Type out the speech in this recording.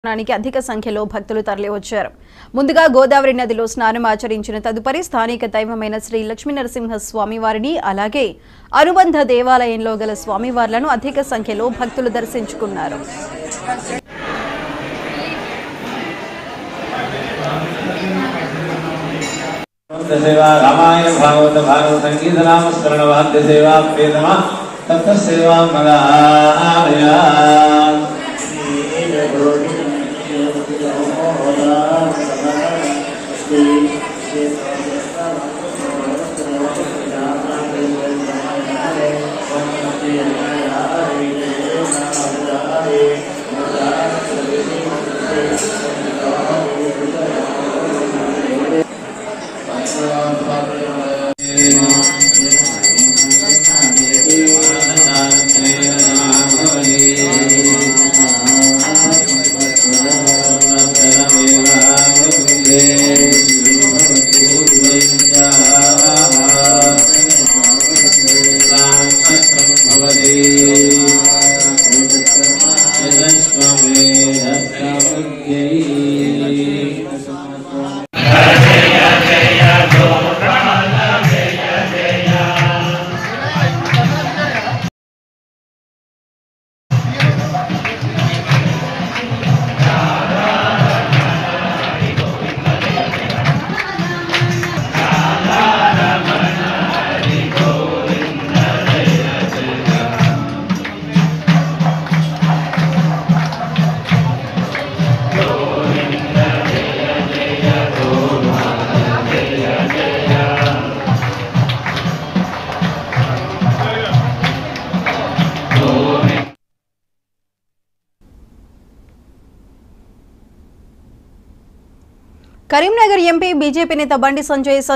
స్నానానికి అధిక సంఖ్యలో భక్తులు తరలివచ్చారు ముందుగా గోదావరి నదిలో స్నానం ఆచరించిన తదుపరి స్థానిక దైవమైన శ్రీ లక్ష్మీ నరసింహ స్వామివారిని అలాగే అనుబంధ దేవాలయంలో గల స్వామివార్లను అధిక సంఖ్యలో భక్తులు దర్శించుకున్నారు सेवा रामायण भागवत भागवत संगीत नाम स्मरण वाद्य सेवा प्रेतमा तत्व सेवा मगाया కరీంనగర్ ఎంపీ బీజేపీ నేత బండి సంజయ్